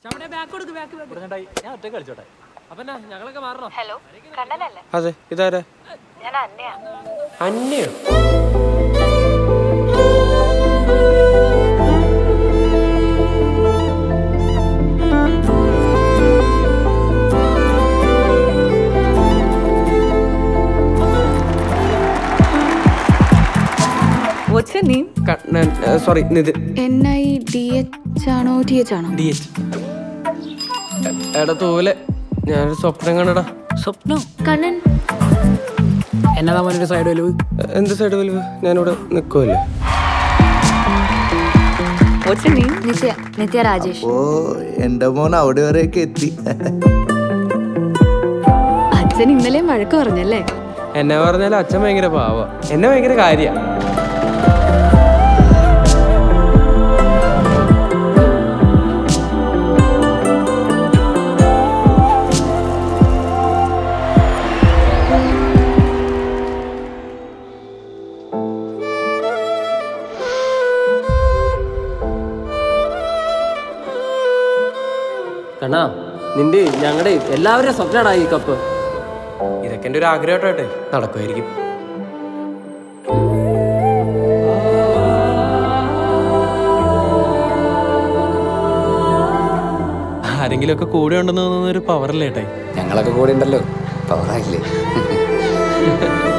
ചേട്ടായി ഞാൻ ഒറ്റ കളിച്ചോട്ടെ ഹലോ കണ്ണനല്ലേ അതെ ഇതാരാ ഞാൻ അന്നയാ അന്യോ what's your name Kannan sorry Nithin N I D H ആണോ ടി എച്ച് ആണോ ഡി എച്ച് എടാ തൂവലെ ഞാനൊരു സ്വപ്നം കാണടാ സ്വപ്നം കണ്ണൻ എന്നതാ മോനൊരു സൈഡ് വലിവ് എന്ത് സൈഡ് വലിവ് ഞാനിവിടെ നിൽക്കുമല്ലേ what's your name Nithya Nithya Rajesh ഓ എന്റെ മോൻ അവിടെ വരെയൊക്കെ എത്തി അച്ഛൻ ഇന്നലെ വഴക്ക് പറഞ്ഞല്ലേ എന്നെ പറഞ്ഞാൽ അച്ഛൻ ഭയങ്കര പാവ എന്നെ ഭയങ്കര കാര്യ കണ്ണാ നിന്റെ ഞങ്ങളുടെ എല്ലാവരുടെയും സ്വപ്നടാ ഈ കപ്പ് ഇതൊക്കെ എൻ്റെ ഒരു ആഗ്രഹമായിട്ടെ നടക്കുമായിരിക്കും ആരെങ്കിലും ഒക്കെ കൂടെ ഉണ്ടെന്ന് തോന്നുന്ന ഒരു പവറല്ലേ ഏട്ടായി ഞങ്ങളൊക്കെ കൂടെ ഉണ്ടല്ലോ പവറായില്ലേ